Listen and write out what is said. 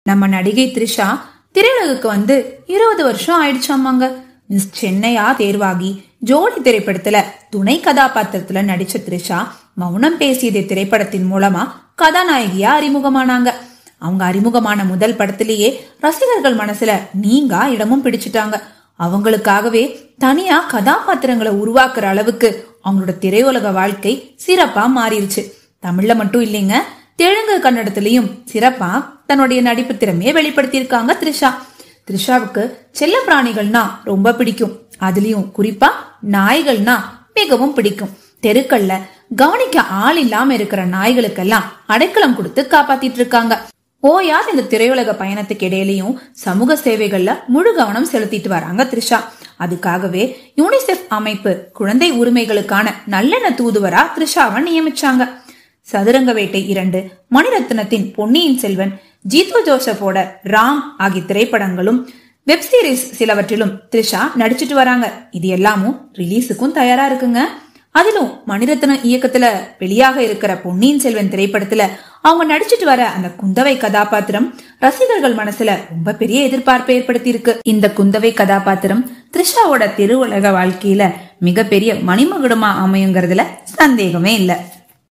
நம்ம நடிகை த்ரிஷா திரையுலகுக்கு வந்து இருபது வருஷம் ஆயிடுச்சாமாங்க மிஸ் சென்னையா தேர்வாகி ஜோடி திரைப்படத்துல துணை கதாபாத்திரத்துல நடிச்ச த்ரிஷா மௌனம் பேசியது திரைப்படத்தின் மூலமா கதாநாயகியா அறிமுகமானாங்க அவங்க அறிமுகமான முதல் படத்திலேயே ரசிகர்கள் மனசுல நீங்கா இடமும் பிடிச்சிட்டாங்க அவங்களுக்காகவே தனியா கதாபாத்திரங்களை உருவாக்குற அளவுக்கு அவங்களோட திரையுலக வாழ்க்கை சிறப்பா மாறிடுச்சு தமிழ்ல மட்டும் இல்லைங்க தெலுங்கு கன்னடத்திலையும் சிறப்பா தன்னுடைய நடிப்பு திறமையை வெளிப்படுத்தியிருக்காங்க த்ரிஷா த்ரிஷாவுக்கு செல்ல பிராணிகள்னா ரொம்ப பிடிக்கும் அதுலயும் குறிப்பா நாய்கள்னா மிகவும் பிடிக்கும் தெருக்கள்ல கவனிக்க ஆள் இல்லாம இருக்கிற நாய்களுக்கெல்லாம் அடைக்கலம் கொடுத்து காப்பாத்திட்டு இருக்காங்க ஓயாத இந்த திரையுலக பயணத்துக்கு இடையிலையும் சமூக சேவைகள்ல முழு கவனம் செலுத்திட்டு வராங்க த்ரிஷா அதுக்காகவே யூனிசெஃப் அமைப்பு குழந்தை உரிமைகளுக்கான நல்லெண்ண தூதுவரா த்ரிஷாவை நியமிச்சாங்க சதுரங்க வேட்டை இரண்டு மணிரத்னத்தின் பொன்னியின் செல்வன் ஜீத்து ஜோசப்போட ராம் ஆகிய திரைப்படங்களும் வெப் சீரிஸ் சிலவற்றிலும் த்ரிஷா நடிச்சிட்டு வராங்க இது எல்லாமும் ரிலீஸுக்கும் தயாரா இருக்குங்க அதிலும் மணிரத்ன இயக்கத்துல வெளியாக இருக்கிற பொன்னியின் செல்வன் திரைப்படத்துல அவங்க நடிச்சிட்டு வர அந்த குந்தவை கதாபாத்திரம் ரசிகர்கள் மனசுல ரொம்ப பெரிய எதிர்பார்ப்பை ஏற்படுத்தி இருக்கு இந்த குந்தவை கதாபாத்திரம் த்ரிஷாவோட திருவுலக வாழ்க்கையில மிகப்பெரிய மணிமகுடமா அமையுங்கிறதுல சந்தேகமே இல்லை